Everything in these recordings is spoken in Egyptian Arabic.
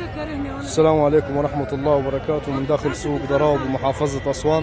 السلام عليكم ورحمة الله وبركاته من داخل سوق دراو بمحافظة أسوان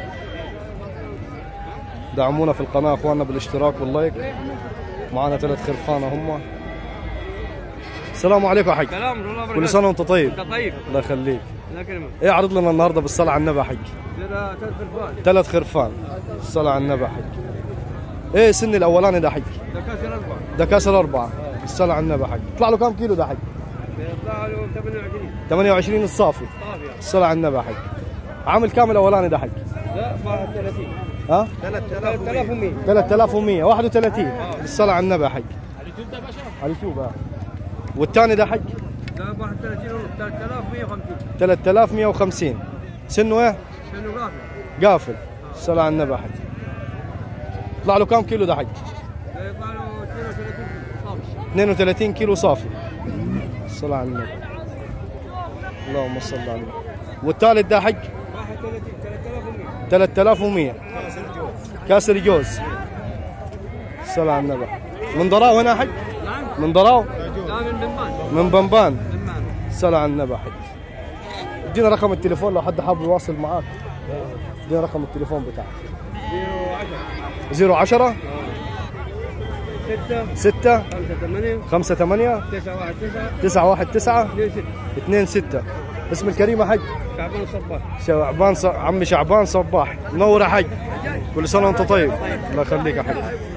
دعمونا في القناة أخواننا بالاشتراك واللايك معنا ثلاث خرفانة هم السلام عليكم يا حاج سلام ورحمة الله كل وبركاته سنة وأنت طيب انت طيب الله يخليك الله يكرمك إيه عرض لنا النهاردة بالصلاة على النبي يا حج كذا ثلاث خرفان ثلاث خرفان الصلاة على النبي يا حج إيه سن الأولاني ده حج ده كاس الاربعه ده كاس الأربعة الصلاة على النبي يا حج يطلع له كم كيلو ده حج بيطلع له 28 28 الصافي طابيه الصلاة على النبي يا حج عامل كام الأولاني ده حج لا 31 ها 3100 3100 31 الصلاة على النبي يا حج على اليوتيوب اه والثاني ده حج ده 31 ونص 3150 3150 سنه ايه؟ شنو قافل قافل الصلاة على النبي يا حج يطلع له كم كيلو ده حج؟ ده يطلع له 32 طابيه 32 كيلو صافي الصلاة على النبي اللهم صل على النبي والثالث ده حج 31 3100 3100 كاس الجوز الصلاة على النبي من ضراو هنا حج نعم من ضراو ده من بنبان من بنبان بنبان الصلاة على النبي حج ادينا رقم التليفون لو حد حابب يواصل معاك ادينا رقم التليفون بتاعك 010 010 6 6 5 8 5 8 9 1 9 9 1 9 2 2 6 6 اسم الكريم يا حج شعبان صباح شعبان ص... عمي شعبان صباح منور يا حج كل سنه وانت طيب الله يخليك يا حج